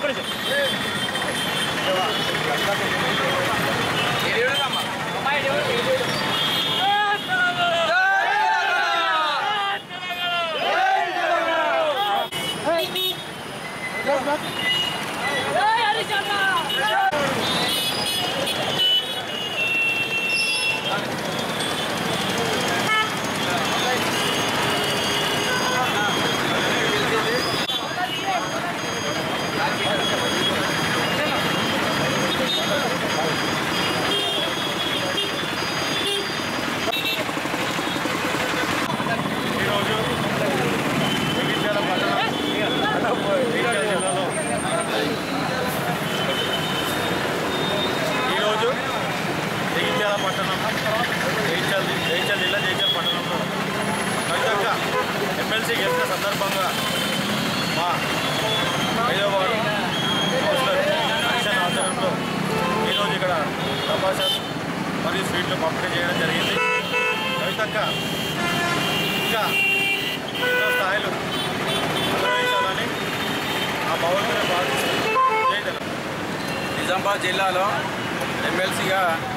ఈరోజు జగిత్యాల పట్టణం జగిత్యాల జిల్లాలో ఈరోజు జగిత్యాల పట్టణం జగిత్యాల జగిత్యాల జిల్లా జగిత్యాల పట్టణంలో కవితక్క ఎమ్మెల్సీ గెలిచిన సందర్భంగా మా హైదరాబాద్ కౌన్సిలర్ యాక్షన్ ఆధ్వర్యంలో ఈరోజు ఇక్కడ టపాసాలు మరియు స్వీట్లు పంపిణీ చేయడం జరిగింది కవితక్క ఇంకా ఎన్నో స్థాయిలు నిర్వహించాలని ఆ భగవంతుని ప్రార్థిస్తున్నాను జై తెలంగాణ నిజామాబాద్ జిల్లాలో ఎమ్మెల్సీగా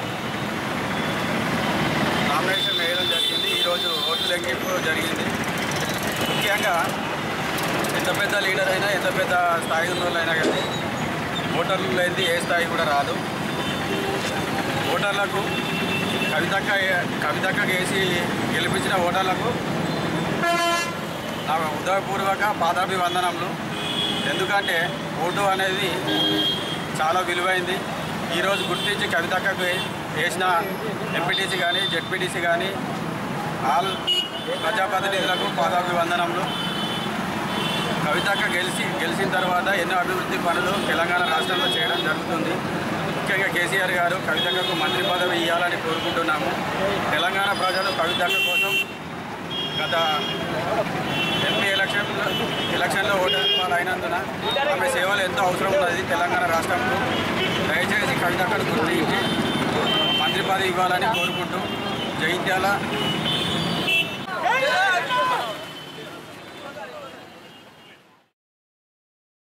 నామినేషన్ వేయడం జరిగింది ఈరోజు ఓటు లెక్కింపు జరిగింది ముఖ్యంగా ఎంత పెద్ద లీడర్ అయినా ఎంత పెద్ద స్థాయి ఉన్న వాళ్ళైనా కానీ ఓటర్లు లేనిది ఏ స్థాయి కూడా రాదు ఓటర్లకు కవితక్క కవితక్క వేసి గెలిపించిన ఓటర్లకు నా ఉదయపూర్వక పాదాభివందనములు ఎందుకంటే ఓటు అనేది చాలా విలువైంది ఈరోజు గుర్తించి కవితక్కకు వేసిన ఎంపీటీసీ కానీ జెడ్పీటీసీ కానీ ఆల్ ప్రజాప్రతినిధులకు పాదాభివందనములు కవితక్క గెలిచి గెలిచిన తర్వాత ఎన్నో అభివృద్ధి పనులు తెలంగాణ రాష్ట్రంలో చేయడం జరుగుతుంది ముఖ్యంగా కేసీఆర్ గారు కవితక్కకు మంత్రి పదవి ఇవ్వాలని కోరుకుంటున్నాము తెలంగాణ ప్రజలు కవితక్క కోసం గత ఎంపీ ఎలక్షన్ ఎలక్షన్లో ఓటు అయినందున ఆమె సేవలు ఎంతో అవసరం ఉన్నది తెలంగాణ రాష్ట్రంలో దయచేసి కవితక్కను గుర్తించి మంత్రి పదవి ఇవ్వాలని కోరుకుంటూ జగిత్యాల